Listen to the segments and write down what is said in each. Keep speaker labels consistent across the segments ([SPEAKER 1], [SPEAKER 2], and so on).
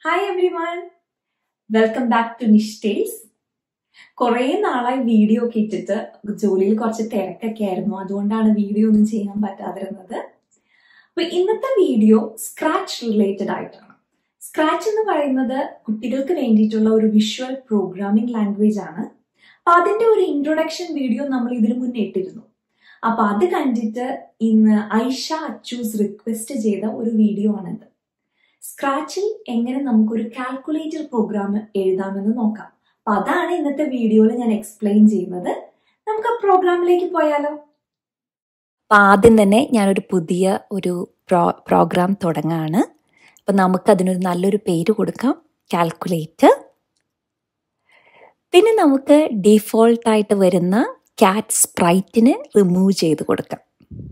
[SPEAKER 1] hi everyone welcome back to Nish tales കുറേ നാളായി video ഒക്കെ ഇട്ടിട്ട് ജോലിയിൽ കുറച്ച് തിരക്കൊക്കെ ആയിരുന്നു അതുകൊണ്ടാണ് വീഡിയോ ഒന്നും ചെയ്യാൻ പറ്റാതിരുന്നത് അപ്പൊ ഇന്നത്തെ വീഡിയോ സ്ക്രാച്ച് റിലേറ്റഡ് ആയിട്ടാണ് സ്ക്രാച്ച് എന്ന് പറയുന്നത് കുട്ടികൾക്ക് വേണ്ടിയിട്ടുള്ള ഒരു വിഷ്വൽ പ്രോഗ്രാമിംഗ് ലാംഗ്വേജ് ആണ് അപ്പൊ അതിന്റെ ഒരു ഇൻട്രൊഡക്ഷൻ വീഡിയോ നമ്മൾ ഇതിനു മുന്നേ ഇട്ടിരുന്നു അപ്പൊ അത് കണ്ടിട്ട് ഇന്ന് ഐഷ അച്ചൂസ് റിക്വസ്റ്റ് ചെയ്ത ഒരു വീഡിയോ ആണിത് സ്ക്രാച്ചിൽ എങ്ങനെ നമുക്കൊരു കാൽക്കുലേറ്റർ പ്രോഗ്രാം എഴുതാമെന്ന് നോക്കാം അപ്പൊ അതാണ് ഇന്നത്തെ വീഡിയോയിൽ ഞാൻ എക്സ്പ്ലെയിൻ ചെയ്യുന്നത് നമുക്ക് ആ പ്രോഗ്രാമിലേക്ക് പോയാലോ
[SPEAKER 2] അപ്പം ആദ്യം തന്നെ ഞാനൊരു പുതിയ ഒരു പ്രോ പ്രോഗ്രാം തുടങ്ങാണ് അപ്പം നമുക്കതിനൊരു നല്ലൊരു പേര് കൊടുക്കാം കാൽക്കുലേറ്റർ പിന്നെ നമുക്ക് ഡീഫോൾട്ടായിട്ട് വരുന്ന ക്യാറ്റ് സ്പ്രൈറ്റിന് റിമൂവ് ചെയ്ത് കൊടുക്കാം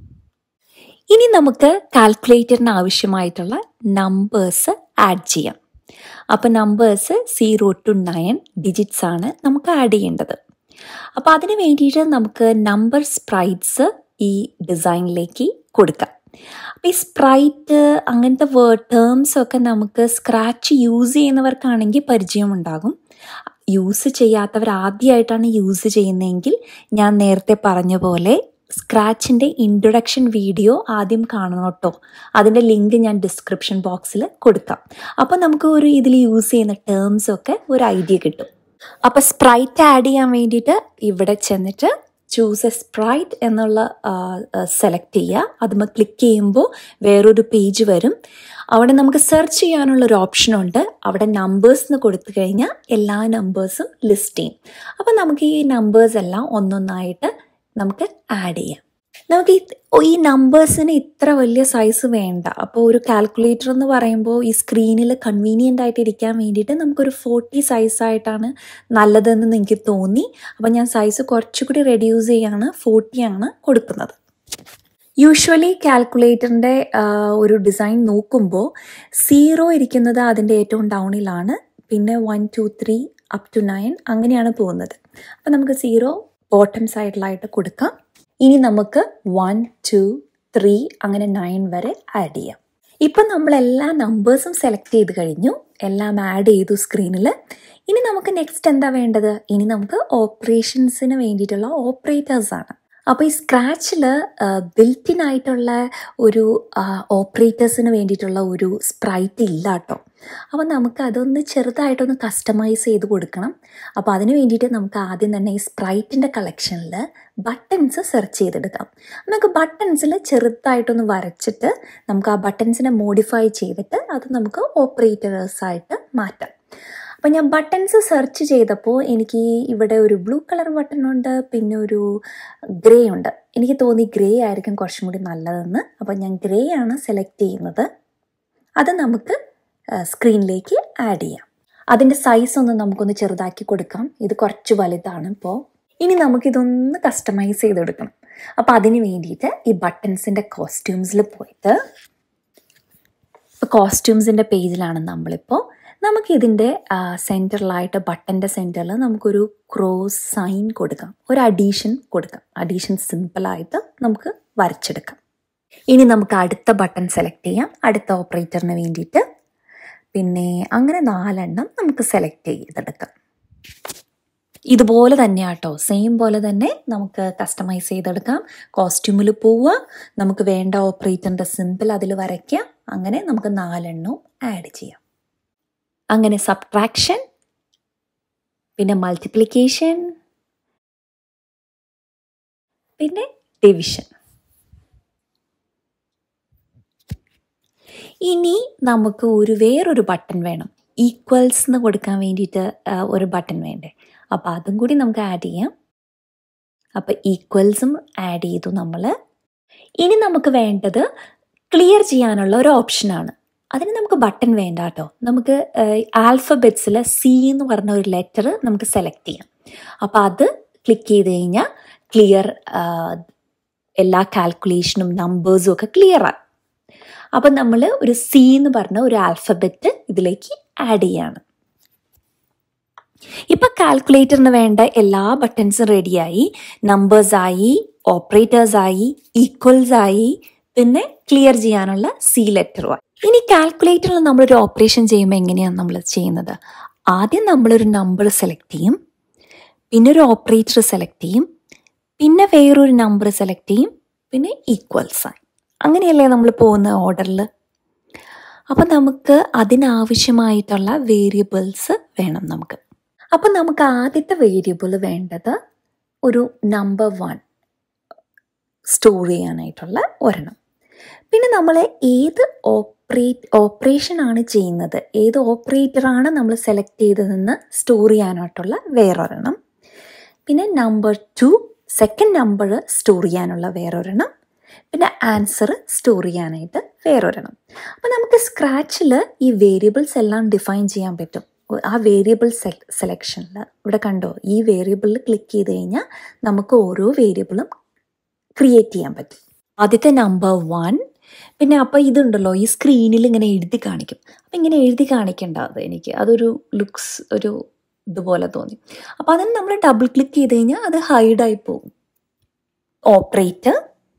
[SPEAKER 2] ഇനി നമുക്ക് കാൽക്കുലേറ്ററിന് ആവശ്യമായിട്ടുള്ള നമ്പേഴ്സ് ആഡ് ചെയ്യാം അപ്പോൾ numbers zero to nine digits ആണ് നമുക്ക് ആഡ് ചെയ്യേണ്ടത് അപ്പോൾ അതിന് വേണ്ടിയിട്ട് നമുക്ക് നമ്പർ സ്പ്രൈറ്റ്സ് ഈ ഡിസൈനിലേക്ക് കൊടുക്കാം അപ്പോൾ ഈ സ്പ്രൈറ്റ് അങ്ങനത്തെ വേർഡ് ടേംസ് ഒക്കെ നമുക്ക് സ്ക്രാച്ച് യൂസ് ചെയ്യുന്നവർക്കാണെങ്കിൽ പരിചയമുണ്ടാകും യൂസ് ചെയ്യാത്തവർ ആദ്യമായിട്ടാണ് യൂസ് ചെയ്യുന്നതെങ്കിൽ ഞാൻ നേരത്തെ പറഞ്ഞ പോലെ സ്ക്രാച്ചിൻ്റെ ഇൻട്രൊഡക്ഷൻ വീഡിയോ ആദ്യം കാണണം കേട്ടോ അതിൻ്റെ ലിങ്ക് ഞാൻ ഡിസ്ക്രിപ്ഷൻ ബോക്സിൽ കൊടുക്കാം അപ്പോൾ നമുക്ക് ഒരു ഇതിൽ യൂസ് ചെയ്യുന്ന ടേംസ് ഒക്കെ ഒരു ഐഡിയ കിട്ടും അപ്പോൾ സ്പ്രൈറ്റ് ആഡ് ചെയ്യാൻ വേണ്ടിയിട്ട് ഇവിടെ ചെന്നിട്ട് ചൂസ് എ സ്പ്രൈറ്റ് എന്നുള്ള സെലക്ട് ചെയ്യുക അതുമ്മ ക്ലിക്ക് ചെയ്യുമ്പോൾ വേറൊരു പേജ് വരും അവിടെ നമുക്ക് സെർച്ച് ചെയ്യാനുള്ള ഒരു ഓപ്ഷൻ ഉണ്ട് അവിടെ നമ്പേഴ്സ് എന്ന് കൊടുത്തു കഴിഞ്ഞാൽ എല്ലാ നമ്പേഴ്സും ലിസ്റ്റ് ചെയ്യും അപ്പോൾ നമുക്ക് ഈ നമ്പേഴ്സ് എല്ലാം ഒന്നൊന്നായിട്ട് നമുക്ക് ആഡ് ചെയ്യാം നമുക്ക് ഈ ഈ നമ്പേഴ്സിന് ഇത്ര വലിയ സൈസ് വേണ്ട അപ്പോൾ ഒരു കാൽക്കുലേറ്റർ എന്ന് പറയുമ്പോൾ ഈ സ്ക്രീനിൽ കൺവീനിയൻ്റ് ആയിട്ട് ഇരിക്കാൻ വേണ്ടിയിട്ട് നമുക്കൊരു ഫോർട്ടി സൈസായിട്ടാണ് നല്ലതെന്ന് എനിക്ക് തോന്നി അപ്പോൾ ഞാൻ സൈസ് കുറച്ചുകൂടി റെഡ്യൂസ് ചെയ്യാണ് ഫോർട്ടിയാണ് കൊടുക്കുന്നത് യൂഷ്വലി കാൽക്കുലേറ്ററിൻ്റെ ഒരു ഡിസൈൻ നോക്കുമ്പോൾ സീറോ ഇരിക്കുന്നത് അതിൻ്റെ ഏറ്റവും ഡൗണിലാണ് പിന്നെ one two three up to nine അങ്ങനെയാണ് പോകുന്നത് അപ്പോൾ നമുക്ക് സീറോ ബോട്ടം സൈഡിലായിട്ട് കൊടുക്കാം ഇനി നമുക്ക് വൺ ടു ത്രീ അങ്ങനെ നയൻ വരെ ആഡ് ചെയ്യാം ഇപ്പം നമ്മൾ എല്ലാ നമ്പേഴ്സും സെലക്ട് ചെയ്ത് കഴിഞ്ഞു എല്ലാം ആഡ് ചെയ്തു സ്ക്രീനിൽ ഇനി നമുക്ക് നെക്സ്റ്റ് എന്താ വേണ്ടത് ഇനി നമുക്ക് ഓപ്പറേഷൻസിന് വേണ്ടിയിട്ടുള്ള ഓപ്പറേറ്റേഴ്സ് ആണ് അപ്പോൾ ഈ സ്ക്രാച്ചിൽ ബിൽറ്റിൻ ആയിട്ടുള്ള ഒരു ഓപ്പറേറ്റേഴ്സിന് വേണ്ടിയിട്ടുള്ള ഒരു സ്പ്രൈറ്റ് ഇല്ല കേട്ടോ അപ്പോൾ നമുക്ക് അതൊന്ന് ചെറുതായിട്ടൊന്ന് കസ്റ്റമൈസ് ചെയ്ത് കൊടുക്കണം അപ്പോൾ അതിന് വേണ്ടിയിട്ട് നമുക്ക് ആദ്യം തന്നെ ഈ സ്പ്രൈറ്റിൻ്റെ കളക്ഷനിൽ ബട്ടൺസ് സെർച്ച് ചെയ്തെടുക്കാം നമുക്ക് ബട്ടൺസിൽ ചെറുതായിട്ടൊന്ന് വരച്ചിട്ട് നമുക്ക് ആ ബട്ടൺസിനെ മോഡിഫൈ ചെയ്തിട്ട് അത് നമുക്ക് ഓപ്പറേറ്റേഴ്സായിട്ട് മാറ്റാം അപ്പോൾ ഞാൻ ബട്ടൺസ് സെർച്ച് ചെയ്തപ്പോൾ എനിക്ക് ഇവിടെ ഒരു ബ്ലൂ കളർ ബട്ടൺ ഉണ്ട് പിന്നെ ഒരു ഗ്രേ ഉണ്ട് എനിക്ക് തോന്നി ഗ്രേ ആയിരിക്കും കുറച്ചും കൂടി നല്ലതെന്ന് അപ്പോൾ ഞാൻ ഗ്രേ ആണ് സെലക്ട് ചെയ്യുന്നത് അത് നമുക്ക് സ്ക്രീനിലേക്ക് ആഡ് ചെയ്യാം അതിൻ്റെ സൈസ് ഒന്ന് നമുക്കൊന്ന് ചെറുതാക്കി കൊടുക്കാം ഇത് കുറച്ച് വലുതാണ് ഇപ്പോൾ ഇനി നമുക്കിതൊന്ന് കസ്റ്റമൈസ് ചെയ്തെടുക്കണം അപ്പോൾ അതിന് വേണ്ടിയിട്ട് ഈ ബട്ടൺസിൻ്റെ കോസ്റ്റ്യൂംസിൽ പോയിട്ട് ഇപ്പോൾ കോസ്റ്റ്യൂംസിൻ്റെ പേജിലാണ് നമ്മളിപ്പോൾ നമുക്കിതിൻ്റെ സെൻറ്ററിലായിട്ട് ബട്ടൻ്റെ സെൻറ്ററിൽ നമുക്കൊരു ക്രോസ് സൈൻ കൊടുക്കാം ഒരു അഡീഷൻ കൊടുക്കാം അഡീഷൻ സിമ്പിളായിട്ട് നമുക്ക് വരച്ചെടുക്കാം ഇനി നമുക്ക് അടുത്ത ബട്ടൺ സെലക്ട് ചെയ്യാം അടുത്ത ഓപ്പറേറ്ററിന് വേണ്ടിയിട്ട് പിന്നെ അങ്ങനെ നാലെണ്ണം നമുക്ക് സെലക്ട് ചെയ്തെടുക്കാം ഇതുപോലെ തന്നെ ആട്ടോ സെയിം പോലെ തന്നെ നമുക്ക് കസ്റ്റമൈസ് ചെയ്തെടുക്കാം കോസ്റ്റ്യൂമിൽ പോവുക നമുക്ക് വേണ്ട ഓപ്പറേറ്ററിൻ്റെ സിമ്പിൾ അതിൽ വരയ്ക്കുക അങ്ങനെ നമുക്ക് നാലെണ്ണവും ആഡ് ചെയ്യാം അങ്ങനെ സബ്ട്രാക്ഷൻ പിന്നെ മൾട്ടിപ്ലിക്കേഷൻ പിന്നെ ഡിവിഷൻ ഇനി നമുക്ക് ഒരു വേറൊരു ബട്ടൺ വേണം ഈക്വൽസ് എന്ന് കൊടുക്കാൻ വേണ്ടിയിട്ട് ഒരു ബട്ടൺ വേണ്ടേ അപ്പോൾ അതും കൂടി നമുക്ക് ആഡ് ചെയ്യാം അപ്പോൾ ഈക്വൽസും ആഡ് ചെയ്തു നമ്മൾ ഇനി നമുക്ക് വേണ്ടത് ക്ലിയർ ചെയ്യാനുള്ള ഒരു ഓപ്ഷനാണ് അതിന് നമുക്ക് ബട്ടൺ വേണ്ട കേട്ടോ നമുക്ക് ആൽഫബറ്റ്സിൽ സി എന്ന് പറഞ്ഞ ഒരു ലെറ്റർ നമുക്ക് സെലക്ട് ചെയ്യാം അപ്പോൾ അത് ക്ലിക്ക് ചെയ്ത് കഴിഞ്ഞാൽ ക്ലിയർ എല്ലാ കാൽക്കുലേഷനും നമ്പേഴ്സും ഒക്കെ ക്ലിയർ ആണ് അപ്പം നമ്മൾ ഒരു സി എന്ന് പറഞ്ഞ ഒരു ആൽഫബറ്റ് ഇതിലേക്ക് ആഡ് ചെയ്യാണ് ഇപ്പം കാൽക്കുലേറ്ററിന് വേണ്ട എല്ലാ ബട്ടൺസും റെഡിയായി നമ്പേഴ്സായി ഓപ്പറേറ്റേഴ്സായി ഈക്വൽസ് ആയി പിന്നെ ക്ലിയർ ചെയ്യാനുള്ള സി ലെറ്ററുമായി ഇനി കാൽക്കുലേറ്ററിൽ നമ്മളൊരു ഓപ്പറേഷൻ ചെയ്യുമ്പോൾ എങ്ങനെയാണ് നമ്മൾ ചെയ്യുന്നത് ആദ്യം നമ്മളൊരു നമ്പർ സെലക്ട് ചെയ്യും പിന്നെ ഒരു ഓപ്പറേറ്റർ സെലക്ട് ചെയ്യും പിന്നെ വേറൊരു നമ്പർ സെലക്ട് ചെയ്യും പിന്നെ ഈക്വൽ സൈൻ അങ്ങനെയല്ലേ നമ്മൾ പോകുന്ന ഓർഡറിൽ അപ്പം നമുക്ക് അതിനാവശ്യമായിട്ടുള്ള വേരിയബിൾസ് വേണം നമുക്ക് അപ്പം നമുക്ക് ആദ്യത്തെ വേരിയബിൾ വേണ്ടത് ഒരു നമ്പർ വൺ സ്റ്റോർ ചെയ്യാനായിട്ടുള്ള ഒരെണ്ണം പിന്നെ നമ്മൾ ഏത് ഓപ്പറേറ്റ് ഓപ്പറേഷൻ ആണ് ചെയ്യുന്നത് ഏത് ഓപ്പറേറ്ററാണ് നമ്മൾ സെലക്ട് ചെയ്തതെന്ന് സ്റ്റോർ ചെയ്യാനായിട്ടുള്ള വേറൊരെണ്ണം പിന്നെ number two second number store ചെയ്യാനുള്ള വേറൊരെണ്ണം പിന്നെ ആൻസർ സ്റ്റോർ ചെയ്യാനായിട്ട് വേറൊരെണ്ണം അപ്പം നമുക്ക് സ്ക്രാച്ചിൽ ഈ വേരിയബിൾസ് എല്ലാം ഡിഫൈൻ ചെയ്യാൻ പറ്റും ആ വേരിയബിൾ സെലക്ഷനിൽ ഇവിടെ കണ്ടോ ഈ വേരിയബിളിൽ ക്ലിക്ക് ചെയ്ത് കഴിഞ്ഞാൽ നമുക്ക് ഓരോ വേരിയബിളും ക്രിയേറ്റ് ചെയ്യാൻ പറ്റും ആദ്യത്തെ നമ്പർ വൺ പിന്നെ അപ്പം ഇതുണ്ടല്ലോ ഈ സ്ക്രീനിൽ ഇങ്ങനെ എഴുതി കാണിക്കും അപ്പം ഇങ്ങനെ എഴുതി കാണിക്കേണ്ട അത് എനിക്ക് അതൊരു ലുക്സ് ഒരു ഇതുപോലെ തോന്നി അപ്പം അതിന് നമ്മൾ ഡബിൾ ക്ലിക്ക് ചെയ്ത് കഴിഞ്ഞാൽ അത് ഹൈഡായി പോകും ഓപ്പറേറ്റർ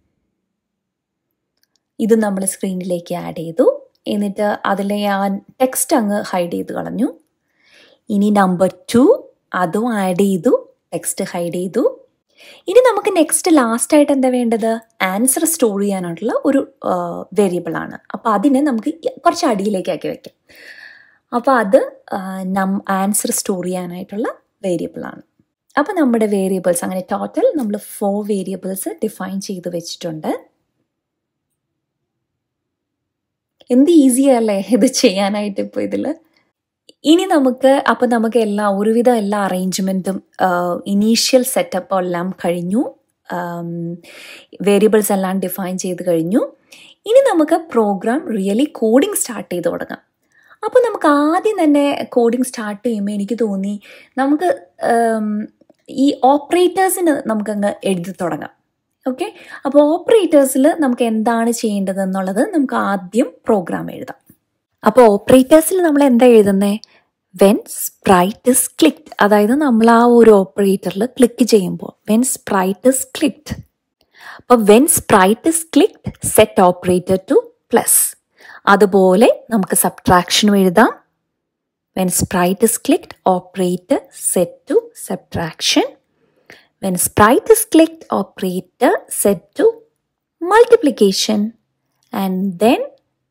[SPEAKER 2] ഇത് നമ്മൾ സ്ക്രീനിലേക്ക് ആഡ് ചെയ്തു എന്നിട്ട് അതിലെ ആ ടെക്സ്റ്റ് അങ്ങ് ഹൈഡ് ചെയ്ത് കളഞ്ഞു ഇനി നമ്പർ ടു അതും ആഡ് ചെയ്തു ടെക്സ്റ്റ് ഹൈഡ് ചെയ്തു ഇനി നമുക്ക് നെക്സ്റ്റ് ലാസ്റ്റ് ആയിട്ട് എന്താ വേണ്ടത് ആൻസർ സ്റ്റോർ ചെയ്യാനായിട്ടുള്ള ഒരു വേരിയബിൾ ആണ് അപ്പോൾ അതിനെ നമുക്ക് കുറച്ച് അടിയിലേക്കാക്കി വെക്കാം അപ്പോൾ അത് നം ആൻസർ സ്റ്റോർ ചെയ്യാനായിട്ടുള്ള വേരിയബിൾ ആണ് അപ്പോൾ നമ്മുടെ വേരിയബിൾസ് അങ്ങനെ ടോട്ടൽ നമ്മൾ ഫോർ വേരിയബിൾസ് ഡിഫൈൻ ചെയ്ത് വെച്ചിട്ടുണ്ട് എന്ത് ഈസിയല്ലേ ഇത് ചെയ്യാനായിട്ട് ഇപ്പോൾ ഇതിൽ ഇനി നമുക്ക് അപ്പം നമുക്ക് എല്ലാ ഒരുവിധം എല്ലാ അറേഞ്ച്മെൻറ്റും ഇനീഷ്യൽ സെറ്റപ്പ് എല്ലാം കഴിഞ്ഞു വേരിയബിൾസ് എല്ലാം ഡിഫൈൻ ചെയ്ത് കഴിഞ്ഞു ഇനി നമുക്ക് പ്രോഗ്രാം റിയലി കോഡിംഗ് സ്റ്റാർട്ട് ചെയ്ത് തുടങ്ങാം അപ്പോൾ നമുക്ക് ആദ്യം തന്നെ കോഡിംഗ് സ്റ്റാർട്ട് ചെയ്യുമ്പോൾ എനിക്ക് തോന്നി നമുക്ക് ഈ ഓപ്പറേറ്റേഴ്സിന് നമുക്കങ്ങ് എഴുതി തുടങ്ങാം ഓക്കെ അപ്പോൾ ഓപ്പറേറ്റേഴ്സിൽ നമുക്ക് എന്താണ് ചെയ്യേണ്ടത് എന്നുള്ളത് നമുക്ക് ആദ്യം പ്രോഗ്രാം എഴുതാം അപ്പോൾ ഓപ്പറേറ്റേഴ്സിൽ നമ്മൾ എന്താ എഴുതുന്നത് വെൻ സ്പ്രൈറ്റ് ഇസ് ക്ലിക്ഡ് അതായത് നമ്മൾ ആ ഒരു ഓപ്പറേറ്ററിൽ ക്ലിക്ക് ചെയ്യുമ്പോൾ വെൻ സ്പ്രൈറ്റ് ഇസ് ക്ലിക്ഡ് അപ്പോൾ when sprite is clicked set operator to plus അതുപോലെ നമുക്ക് സബ്ട്രാക്ഷനും എഴുതാം when sprite is clicked operator set to subtraction when sprite is clicked operator set to multiplication and then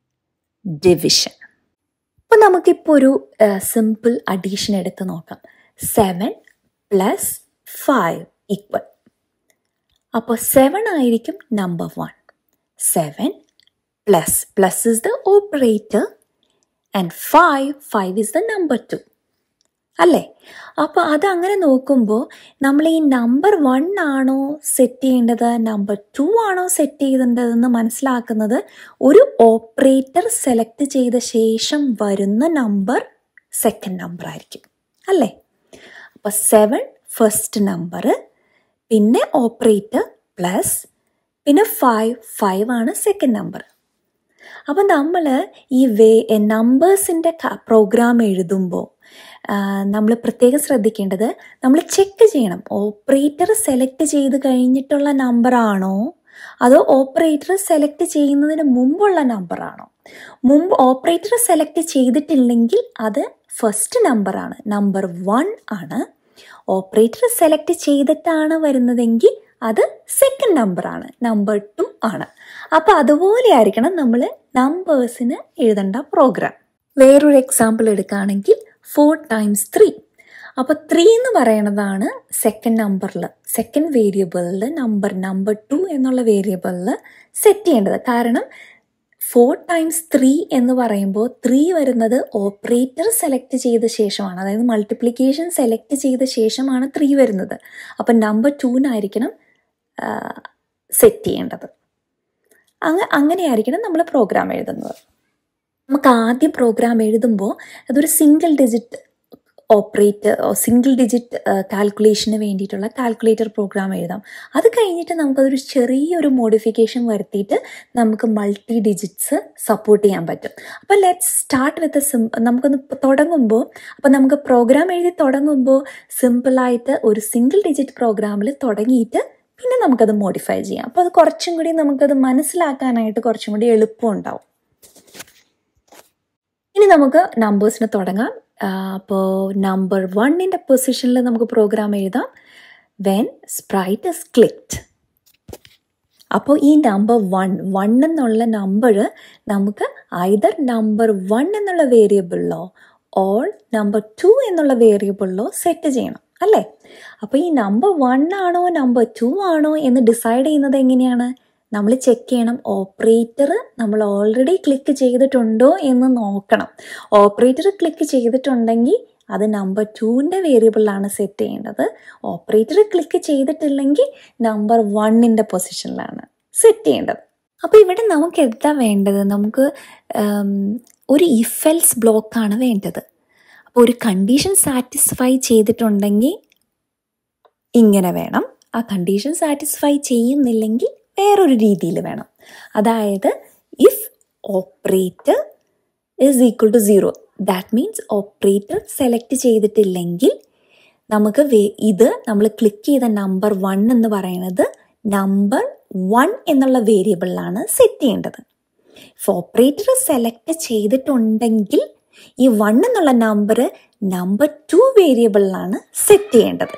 [SPEAKER 2] division അപ്പോൾ നമുക്കിപ്പോൾ ഒരു simple addition എടുത്ത് നോക്കാം സെവൻ പ്ലസ് ഫൈവ് ഈക്വൽ അപ്പോൾ സെവൻ ആയിരിക്കും number one seven plus plus is the operator and five five is the number two അല്ലേ അപ്പോൾ അത് അങ്ങനെ നോക്കുമ്പോൾ നമ്മൾ ഈ നമ്പർ വൺ ആണോ സെറ്റ് ചെയ്യേണ്ടത് നമ്പർ ടു ആണോ സെറ്റ് ചെയ്യേണ്ടതെന്ന് മനസ്സിലാക്കുന്നത് ഒരു ഓപ്പറേറ്റർ സെലക്ട് ചെയ്ത ശേഷം വരുന്ന നമ്പർ സെക്കൻഡ് നമ്പർ ആയിരിക്കും അല്ലേ അപ്പോൾ സെവൻ ഫസ്റ്റ് നമ്പർ പിന്നെ ഓപ്പറേറ്റർ പ്ലസ് പിന്നെ ഫൈവ് ഫൈവ് ആണ് സെക്കൻഡ് നമ്പർ അപ്പം നമ്മൾ ഈ വേ നമ്പേഴ്സിൻ്റെ പ്രോഗ്രാം എഴുതുമ്പോൾ നമ്മൾ പ്രത്യേകം ശ്രദ്ധിക്കേണ്ടത് നമ്മൾ ചെക്ക് ചെയ്യണം ഓപ്പറേറ്റർ സെലക്ട് ചെയ്ത് കഴിഞ്ഞിട്ടുള്ള നമ്പറാണോ അതോ ഓപ്പറേറ്റർ സെലക്ട് ചെയ്യുന്നതിന് മുമ്പുള്ള നമ്പറാണോ മുമ്പ് ഓപ്പറേറ്റർ സെലക്ട് ചെയ്തിട്ടില്ലെങ്കിൽ അത് ഫസ്റ്റ് നമ്പറാണ് നമ്പർ വൺ ആണ് ഓപ്പറേറ്റർ സെലക്ട് ചെയ്തിട്ടാണ് വരുന്നതെങ്കിൽ അത് സെക്കൻഡ് നമ്പറാണ് നമ്പർ ടു ആണ് അപ്പോൾ അതുപോലെ ആയിരിക്കണം നമ്മൾ നമ്പേഴ്സിന് എഴുതേണ്ട പ്രോഗ്രാം വേറൊരു എക്സാമ്പിൾ എടുക്കുകയാണെങ്കിൽ ഫോർ ടൈംസ് ത്രീ അപ്പോൾ ത്രീ എന്ന് പറയണതാണ് സെക്കൻഡ് നമ്പറിൽ സെക്കൻഡ് വേരിയബിളിൽ നമ്പർ നമ്പർ ടു എന്നുള്ള വേരിയബിളിൽ സെറ്റ് ചെയ്യേണ്ടത് കാരണം ഫോർ ടൈംസ് ത്രീ എന്ന് പറയുമ്പോൾ ത്രീ വരുന്നത് ഓപ്പറേറ്റർ സെലക്ട് ചെയ്ത ശേഷമാണ് അതായത് മൾട്ടിപ്ലിക്കേഷൻ സെലക്ട് ചെയ്ത ശേഷമാണ് ത്രീ വരുന്നത് അപ്പം നമ്പർ ടൂനായിരിക്കണം സെറ്റ് ചെയ്യേണ്ടത് അങ്ങ അങ്ങനെയായിരിക്കണം നമ്മൾ പ്രോഗ്രാം എഴുതുന്നത് നമുക്ക് ആദ്യം പ്രോഗ്രാം എഴുതുമ്പോൾ അതൊരു single digit operate single digit കാൽക്കുലേഷന് വേണ്ടിയിട്ടുള്ള കാൽക്കുലേറ്റർ പ്രോഗ്രാം എഴുതാം അത് കഴിഞ്ഞിട്ട് നമുക്കതൊരു ചെറിയൊരു മോഡിഫിക്കേഷൻ വരുത്തിയിട്ട് നമുക്ക് മൾട്ടി ഡിജിറ്റ്സ് സപ്പോർട്ട് ചെയ്യാൻ പറ്റും അപ്പോൾ ലെറ്റ്സ് സ്റ്റാർട്ട് വിത്ത് സിം നമുക്കൊന്ന് തുടങ്ങുമ്പോൾ അപ്പോൾ നമുക്ക് പ്രോഗ്രാം എഴുതി തുടങ്ങുമ്പോൾ സിമ്പിളായിട്ട് ഒരു സിംഗിൾ ഡിജിറ്റ് പ്രോഗ്രാമിൽ തുടങ്ങിയിട്ട് പിന്നെ നമുക്കത് മോഡിഫൈ ചെയ്യാം അപ്പോൾ അത് കുറച്ചും കൂടി നമുക്കത് മനസ്സിലാക്കാനായിട്ട് കുറച്ചും കൂടി എളുപ്പം ഉണ്ടാവും ഇനി നമുക്ക് നമ്പേഴ്സിന് തുടങ്ങാം അപ്പോൾ നമ്പർ വണ്ണിൻ്റെ പൊസിഷനിൽ നമുക്ക് പ്രോഗ്രാം എഴുതാം വെൻ സ്പ്രൈറ്റ് ഇസ് ക്ലിക്ഡ് അപ്പോൾ ഈ നമ്പർ വൺ വൺ എന്നുള്ള നമ്പർ നമുക്ക് ഐദർ നമ്പർ വൺ എന്നുള്ള വേരിയബിളിലോ ഓർ നമ്പർ ടു എന്നുള്ള വേരിയബിളിലോ സെറ്റ് ചെയ്യണം അല്ലേ അപ്പോൾ ഈ നമ്പർ വൺ ആണോ നമ്പർ ടു ആണോ എന്ന് ഡിസൈഡ് ചെയ്യുന്നത് എങ്ങനെയാണ് നമ്മൾ ചെക്ക് ചെയ്യണം ഓപ്പറേറ്റർ നമ്മൾ ഓൾറെഡി ക്ലിക്ക് ചെയ്തിട്ടുണ്ടോ എന്ന് നോക്കണം ഓപ്പറേറ്റർ ക്ലിക്ക് ചെയ്തിട്ടുണ്ടെങ്കിൽ അത് നമ്പർ ടുവിൻ്റെ വേരിയബിളിലാണ് സെറ്റ് ചെയ്യേണ്ടത് ഓപ്പറേറ്റർ ക്ലിക്ക് ചെയ്തിട്ടില്ലെങ്കിൽ നമ്പർ വണ്ണിൻ്റെ പൊസിഷനിലാണ് സെറ്റ് ചെയ്യേണ്ടത് അപ്പോൾ ഇവിടെ നമുക്ക് എന്താ വേണ്ടത് നമുക്ക് ഒരു ഇഫെൽസ് ബ്ലോക്കാണ് വേണ്ടത് അപ്പോൾ ഒരു കണ്ടീഷൻ സാറ്റിസ്ഫൈ ചെയ്തിട്ടുണ്ടെങ്കിൽ ഇങ്ങനെ വേണം ആ കണ്ടീഷൻ സാറ്റിസ്ഫൈ ചെയ്യുന്നില്ലെങ്കിൽ വേറൊരു രീതിയിൽ വേണം അതായത് if operator is equal to zero that means operator select ചെയ്തിട്ടില്ലെങ്കിൽ നമുക്ക് ഇത് നമ്മൾ ക്ലിക്ക് ചെയ്ത നമ്പർ വൺ എന്ന് പറയുന്നത് നമ്പർ വൺ എന്നുള്ള വേരിയബിളിലാണ് സെറ്റ് ചെയ്യേണ്ടത് ഇഫ് ഓപ്പറേറ്റർ സെലക്ട് ചെയ്തിട്ടുണ്ടെങ്കിൽ ഈ വൺ എന്നുള്ള നമ്പർ നമ്പർ ടു വേരിയബിളിലാണ് സെറ്റ് ചെയ്യേണ്ടത്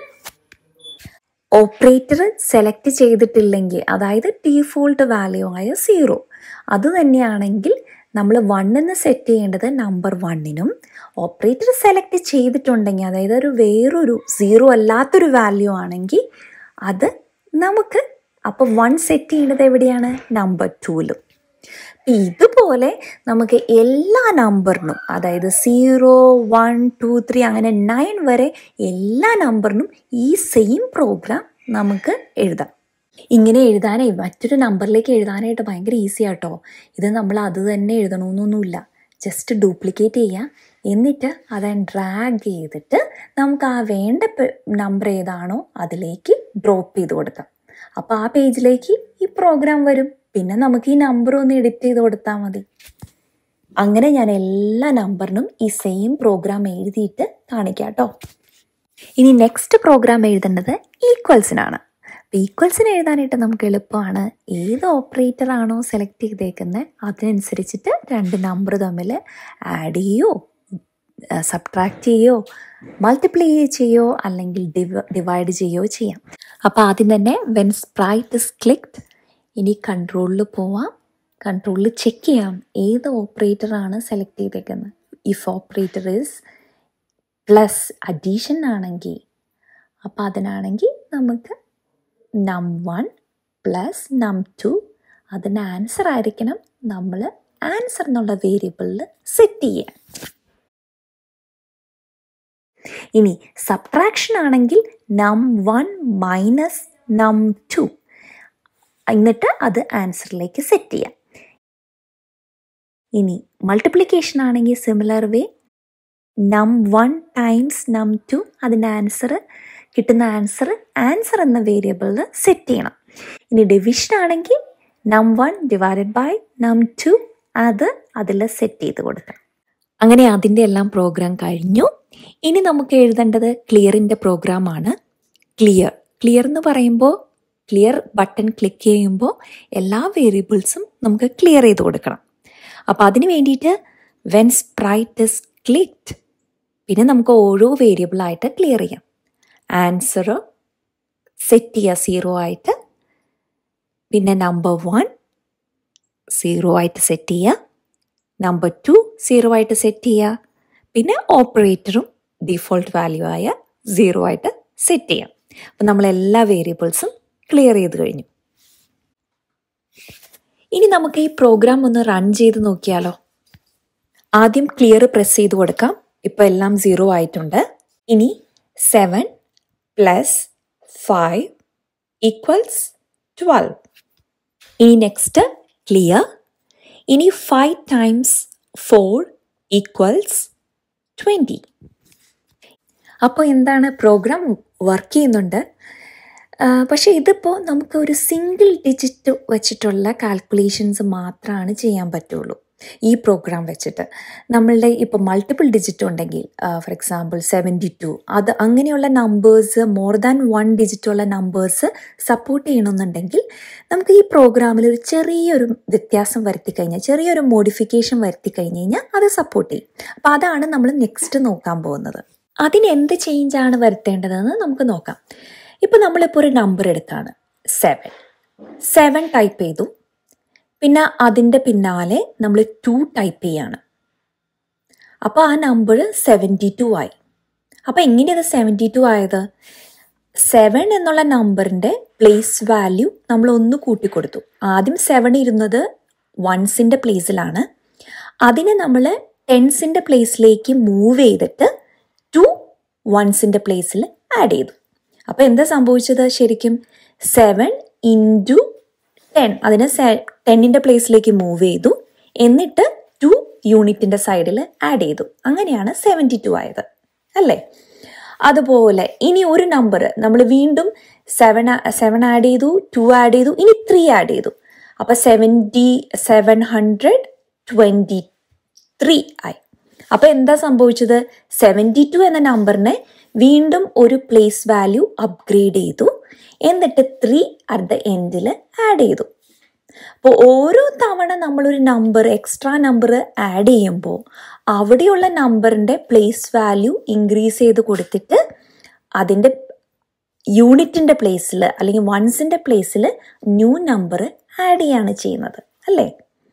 [SPEAKER 2] ഓപ്പറേറ്റർ സെലക്ട് ചെയ്തിട്ടില്ലെങ്കിൽ അതായത് ഡീഫോൾട്ട് വാല്യൂ ആയ സീറോ അത് തന്നെയാണെങ്കിൽ നമ്മൾ വണ്ണെന്ന് സെറ്റ് ചെയ്യേണ്ടത് നമ്പർ വണ്ണിനും ഓപ്പറേറ്റർ സെലക്ട് ചെയ്തിട്ടുണ്ടെങ്കിൽ അതായത് ഒരു വേറൊരു സീറോ അല്ലാത്തൊരു വാല്യൂ ആണെങ്കിൽ അത് നമുക്ക് അപ്പോൾ വൺ സെറ്റ് ചെയ്യേണ്ടത് എവിടെയാണ് നമ്പർ ടൂവിലും ഇതുപോലെ നമുക്ക് എല്ലാ നമ്പറിനും അതായത് സീറോ വൺ ടു ത്രീ അങ്ങനെ നയൻ വരെ എല്ലാ നമ്പറിനും ഈ സെയിം പ്രോഗ്രാം നമുക്ക് എഴുതാം ഇങ്ങനെ എഴുതാനേ മറ്റൊരു നമ്പറിലേക്ക് എഴുതാനായിട്ട് ഭയങ്കര ഈസി ആട്ടോ ഇത് നമ്മൾ അത് തന്നെ എഴുതണമെന്നൊന്നുമില്ല ജസ്റ്റ് ഡ്യൂപ്ലിക്കേറ്റ് ചെയ്യുക എന്നിട്ട് അത് ഡ്രാഗ് ചെയ്തിട്ട് നമുക്ക് ആ വേണ്ട നമ്പർ ഏതാണോ അതിലേക്ക് ഡ്രോപ്പ് ചെയ്ത് കൊടുക്കാം അപ്പോൾ ആ പേജിലേക്ക് ഈ പ്രോഗ്രാം വരും പിന്നെ നമുക്ക് ഈ നമ്പർ ഒന്ന് എഡിറ്റ് ചെയ്ത് കൊടുത്താൽ മതി അങ്ങനെ ഞാൻ എല്ലാ നമ്പറിനും ഈ സെയിം പ്രോഗ്രാം എഴുതിയിട്ട് കാണിക്കാം കേട്ടോ ഇനി നെക്സ്റ്റ് പ്രോഗ്രാം എഴുതേണ്ടത് ഈക്വൽസിനാണ് ഈക്വൽസിന് എഴുതാനായിട്ട് നമുക്ക് എളുപ്പമാണ് ഏത് ഓപ്പറേറ്റർ ആണോ സെലക്ട് ചെയ്തേക്കുന്നത് അതിനനുസരിച്ചിട്ട് രണ്ട് നമ്പർ തമ്മിൽ ആഡ് ചെയ്യോ സബ്ട്രാക്ട് ചെയ്യോ മൾട്ടിപ്ലൈ ചെയ്യോ അല്ലെങ്കിൽ ഡിവ ഡിവൈഡ് ചെയ്യോ ചെയ്യാം അപ്പോൾ ആദ്യം തന്നെ വെൻ സ്പ്രൈറ്റ് ഇസ് ക്ലിക്ഡ് ഇനി കൺട്രോളിൽ പോവാം കൺട്രോളിൽ ചെക്ക് ചെയ്യാം ഏത് ഓപ്പറേറ്റർ ആണ് സെലക്ട് ചെയ്തേക്കുന്നത് if operator is plus addition ആണെങ്കിൽ അപ്പോൾ അതിനാണെങ്കിൽ നമുക്ക് num one plus num two അതിന് ആൻസർ ആയിരിക്കണം നമ്മൾ ആൻസർ എന്നുള്ള വേരിയബിളിൽ സെറ്റ് ചെയ്യാൻ ഇനി സബ്ട്രാക്ഷൻ ആണെങ്കിൽ നം വൺ മൈനസ് നം ടു എന്നിട്ട് അത് ആൻസറിലേക്ക് സെറ്റ് ചെയ്യാം ഇനി മൾട്ടിപ്ലിക്കേഷൻ ആണെങ്കിൽ similar way num one times num two അതിൻ്റെ ആൻസർ കിട്ടുന്ന ആൻസർ ആൻസർ എന്ന വേരിയബിളിൽ സെറ്റ് ചെയ്യണം ഇനി ഡിവിഷൻ ആണെങ്കിൽ num one divided by num two അത് അതിൽ സെറ്റ് ചെയ്ത് കൊടുക്കണം അങ്ങനെ അതിൻ്റെ എല്ലാം പ്രോഗ്രാം കഴിഞ്ഞു ഇനി നമുക്ക് എഴുതേണ്ടത് ക്ലിയറിൻ്റെ പ്രോഗ്രാമാണ് ക്ലിയർ ക്ലിയർ എന്ന് പറയുമ്പോൾ ക്ലിയർ ബട്ടൺ ക്ലിക്ക് ചെയ്യുമ്പോൾ എല്ലാ വേരിയബിൾസും നമുക്ക് ക്ലിയർ ചെയ്ത് കൊടുക്കണം അപ്പോൾ അതിന് വേണ്ടിയിട്ട് വെൻ സ്പ്രൈറ്റ് ഇസ് ക്ലിക്ഡ് പിന്നെ നമുക്ക് ഓരോ വേരിയബിളായിട്ട് ക്ലിയർ ചെയ്യാം ആൻസർ സെറ്റ് ചെയ്യുക സീറോ ആയിട്ട് പിന്നെ നമ്പർ വൺ സീറോ ആയിട്ട് സെറ്റ് ചെയ്യുക നമ്പർ ടു സീറോ ആയിട്ട് സെറ്റ് ചെയ്യുക പിന്നെ ഓപ്പറേറ്ററും ഡിഫോൾട്ട് വാല്യൂ ആയ സീറോ ആയിട്ട് സെറ്റ് ചെയ്യാം അപ്പം നമ്മൾ എല്ലാ വേരിയബിൾസും ക്ലിയർ ചെയ്ത് കഴിഞ്ഞു ഇനി നമുക്ക് ഈ പ്രോഗ്രാം ഒന്ന് റൺ ചെയ്ത് നോക്കിയാലോ ആദ്യം ക്ലിയർ പ്രസ് ചെയ്ത് കൊടുക്കാം ഇപ്പോൾ എല്ലാം സീറോ ആയിട്ടുണ്ട് ഇനി seven plus five equals twelve ഇനി നെക്സ്റ്റ് ക്ലിയർ ഇനി five times four equals twenty അപ്പോൾ എന്താണ് പ്രോഗ്രാം വർക്ക് ചെയ്യുന്നുണ്ട് പക്ഷേ ഇതിപ്പോൾ നമുക്ക് ഒരു സിംഗിൾ ഡിജിറ്റ് വെച്ചിട്ടുള്ള കാൽക്കുലേഷൻസ് മാത്രമാണ് ചെയ്യാൻ പറ്റുള്ളൂ ഈ പ്രോഗ്രാം വെച്ചിട്ട് നമ്മളുടെ ഇപ്പോൾ മൾട്ടിപ്പിൾ ഡിജിറ്റ് ഉണ്ടെങ്കിൽ ഫോർ എക്സാമ്പിൾ സെവൻറ്റി ടു അത് അങ്ങനെയുള്ള numbers more than one digit ഉള്ള നമ്പേഴ്സ് സപ്പോർട്ട് ചെയ്യണമെന്നുണ്ടെങ്കിൽ നമുക്ക് ഈ പ്രോഗ്രാമിൽ ഒരു ചെറിയൊരു വ്യത്യാസം വരുത്തി കഴിഞ്ഞാൽ ചെറിയൊരു മോഡിഫിക്കേഷൻ വരുത്തി കഴിഞ്ഞ് കഴിഞ്ഞാൽ അത് സപ്പോർട്ട് ചെയ്യും അപ്പോൾ അതാണ് നമ്മൾ നെക്സ്റ്റ് നോക്കാൻ പോകുന്നത് അതിന് എന്ത് ചേഞ്ചാണ് വരുത്തേണ്ടതെന്ന് നമുക്ക് നോക്കാം ഇപ്പോൾ നമ്മളിപ്പോൾ ഒരു നമ്പർ എടുക്കുകയാണ് സെവൻ സെവൻ ടൈപ്പ് ചെയ്തു പിന്നെ അതിൻ്റെ പിന്നാലെ നമ്മൾ ടു ടൈപ്പ് ചെയ്യാണ് അപ്പോൾ ആ നമ്പർ സെവൻറ്റി ടു ആയി അപ്പോൾ എങ്ങനെയത് സെവൻറ്റി ടു ആയത് സെവൻ എന്നുള്ള നമ്പറിൻ്റെ പ്ലേസ് വാല്യൂ നമ്മൾ ഒന്ന് കൂട്ടിക്കൊടുത്തു ആദ്യം സെവൻ ഇരുന്നത് വൺസിൻ്റെ പ്ലേസിലാണ് അതിനെ നമ്മൾ ടെൻസിൻ്റെ പ്ലേസിലേക്ക് മൂവ് ചെയ്തിട്ട് ടു വൺസിൻ്റെ പ്ലേസിൽ ആഡ് ചെയ്തു അപ്പോൾ എന്താ സംഭവിച്ചത് ശരിക്കും സെവൻ ഇൻറ്റു ടെൻ അതിനെ ടെന്നിൻ്റെ പ്ലേസിലേക്ക് മൂവ് ചെയ്തു എന്നിട്ട് ടു യൂണിറ്റിൻ്റെ സൈഡിൽ ആഡ് ചെയ്തു അങ്ങനെയാണ് സെവൻറ്റി ടു ആയത് അല്ലേ അതുപോലെ ഇനി ഒരു നമ്പർ നമ്മൾ വീണ്ടും സെവൻ സെവൻ ആഡ് ചെയ്തു ടു ആഡ് ചെയ്തു ഇനി ത്രീ ആഡ് ചെയ്തു അപ്പോൾ seventy seven hundred twenty three ആയി അപ്പോൾ എന്താ സംഭവിച്ചത് സെവൻറ്റി ടു എന്ന നമ്പറിനെ വീണ്ടും ഒരു പ്ലേസ് വാല്യൂ അപ്ഗ്രേഡ് ചെയ്തു എന്നിട്ട് ത്രീ അറ്റ് ദ എൻഡിൽ ആഡ് ചെയ്തു അപ്പോൾ ഓരോ തവണ നമ്മളൊരു നമ്പർ എക്സ്ട്രാ നമ്പർ ആഡ് ചെയ്യുമ്പോൾ അവിടെയുള്ള നമ്പറിൻ്റെ പ്ലേസ് വാല്യൂ ഇൻക്രീസ് ചെയ്ത് കൊടുത്തിട്ട് അതിൻ്റെ യൂണിറ്റിൻ്റെ പ്ലേസിൽ അല്ലെങ്കിൽ വൺസിൻ്റെ പ്ലേസിൽ ന്യൂ നമ്പർ ആഡ് ചെയ്യാണ് ചെയ്യുന്നത് അല്ലേ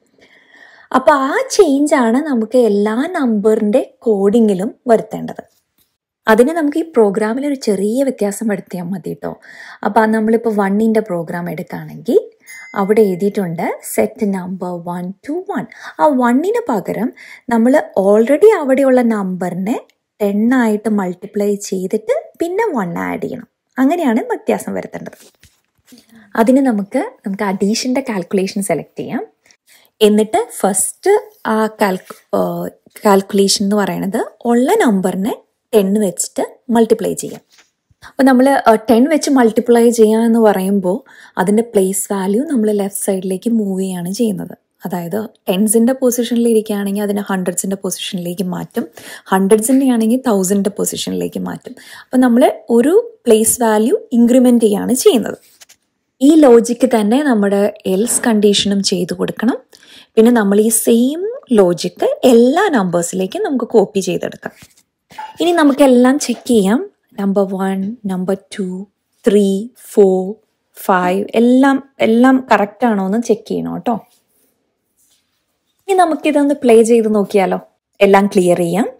[SPEAKER 2] അപ്പോൾ ആ ചേഞ്ചാണ് നമുക്ക് എല്ലാ നമ്പറിൻ്റെ കോഡിങ്ങിലും വരുത്തേണ്ടത് അതിന് നമുക്ക് ഈ പ്രോഗ്രാമിൽ ഒരു ചെറിയ വ്യത്യാസം വരുത്തിയാൽ മതി കേട്ടോ അപ്പോൾ നമ്മളിപ്പോൾ വണ്ണിൻ്റെ പ്രോഗ്രാം എടുക്കുകയാണെങ്കിൽ അവിടെ എഴുതിയിട്ടുണ്ട് set number one two one ആ വണ്ണിന് പകരം നമ്മൾ ഓൾറെഡി അവിടെയുള്ള നമ്പറിനെ ടെൻ ആയിട്ട് മൾട്ടിപ്ലൈ ചെയ്തിട്ട് പിന്നെ വൺ ആഡ് ചെയ്യണം അങ്ങനെയാണ് വ്യത്യാസം വരുത്തേണ്ടത് അതിന് നമുക്ക് നമുക്ക് അഡീഷൻ്റെ കാൽക്കുലേഷൻ സെലക്ട് ചെയ്യാം എന്നിട്ട് ഫസ്റ്റ് ആ കാൽക്കു കാൽക്കുലേഷൻ എന്ന് പറയുന്നത് ഉള്ള നമ്പറിനെ ടെൻ വെച്ചിട്ട് മൾട്ടിപ്ലൈ ചെയ്യാം അപ്പോൾ നമ്മൾ ടെൻ വെച്ച് മൾട്ടിപ്ലൈ ചെയ്യുക എന്ന് പറയുമ്പോൾ അതിൻ്റെ പ്ലേസ് വാല്യൂ നമ്മൾ ലെഫ്റ്റ് സൈഡിലേക്ക് മൂവ് ചെയ്യാണ് ചെയ്യുന്നത് അതായത് ടെൻസിൻ്റെ പൊസിഷനിൽ ഇരിക്കുകയാണെങ്കിൽ അതിനെ ഹൺഡ്രഡ്സിൻ്റെ പൊസിഷനിലേക്ക് മാറ്റും ഹൺഡ്രഡ്സിൻ്റെ ആണെങ്കിൽ തൗസൻഡിൻ്റെ പൊസിഷനിലേക്ക് മാറ്റും അപ്പോൾ നമ്മൾ ഒരു പ്ലേസ് വാല്യൂ ഇൻക്രിമെൻ്റ് ചെയ്യാണ് ചെയ്യുന്നത് ഈ ലോജിക്ക് തന്നെ നമ്മുടെ എൽസ് കണ്ടീഷനും ചെയ്തു കൊടുക്കണം പിന്നെ നമ്മൾ ഈ സെയിം ലോജിക്ക് എല്ലാ നമ്പേഴ്സിലേക്കും നമുക്ക് കോപ്പി ചെയ്തെടുക്കാം ഇനി നമുക്കെല്ലാം ചെക്ക് ചെയ്യാം number one number two three four five എല്ലാം എല്ലാം കറക്റ്റ് ആണോ എന്ന് ചെക്ക് ചെയ്യണം കേട്ടോ ഇനി നമുക്കിതൊന്ന് പ്ലേ ചെയ്ത് നോക്കിയാലോ എല്ലാം ക്ലിയർ ചെയ്യാം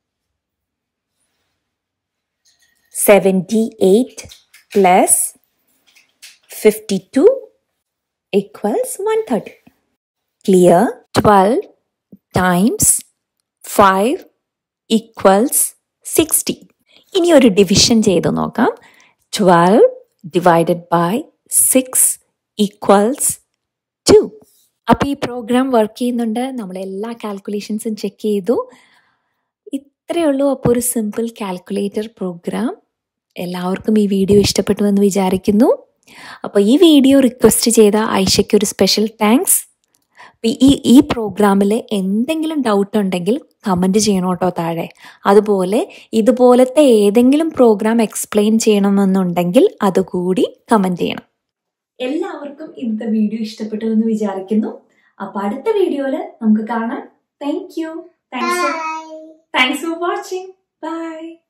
[SPEAKER 2] seventy eight plus fifty two equals one thirty clear twelve times five equals sixty ഇനി ഒരു ഡിവിഷൻ ചെയ്ത് നോക്കാം twelve divided by six equals two അപ്പോൾ ഈ പ്രോഗ്രാം വർക്ക് ചെയ്യുന്നുണ്ട് നമ്മൾ എല്ലാ കാൽക്കുലേഷൻസും ചെക്ക് ചെയ്തു ഇത്രയേ ഉള്ളൂ അപ്പോൾ ഒരു സിമ്പിൾ കാൽക്കുലേറ്റർ പ്രോഗ്രാം എല്ലാവർക്കും ഈ വീഡിയോ ഇഷ്ടപ്പെട്ടു എന്ന് വിചാരിക്കുന്നു അപ്പോൾ ഈ വീഡിയോ റിക്വസ്റ്റ് ചെയ്ത ഐഷയ്ക്ക് ഒരു സ്പെഷ്യൽ താങ്ക്സ് ഈ ഈ പ്രോഗ്രാമിൽ എന്തെങ്കിലും ഡൗട്ട് ഉണ്ടെങ്കിൽ കമൻറ്റ് ചെയ്യണം കേട്ടോ താഴെ അതുപോലെ ഇതുപോലത്തെ ഏതെങ്കിലും പ്രോഗ്രാം എക്സ്പ്ലെയിൻ ചെയ്യണമെന്നുണ്ടെങ്കിൽ അതുകൂടി കമൻറ്റ് ചെയ്യണം
[SPEAKER 1] എല്ലാവർക്കും ഇന്നത്തെ വീഡിയോ ഇഷ്ടപ്പെട്ടു എന്ന് വിചാരിക്കുന്നു അപ്പൊ അടുത്ത വീഡിയോയില് നമുക്ക് കാണാം thank you thanks thanks for watching by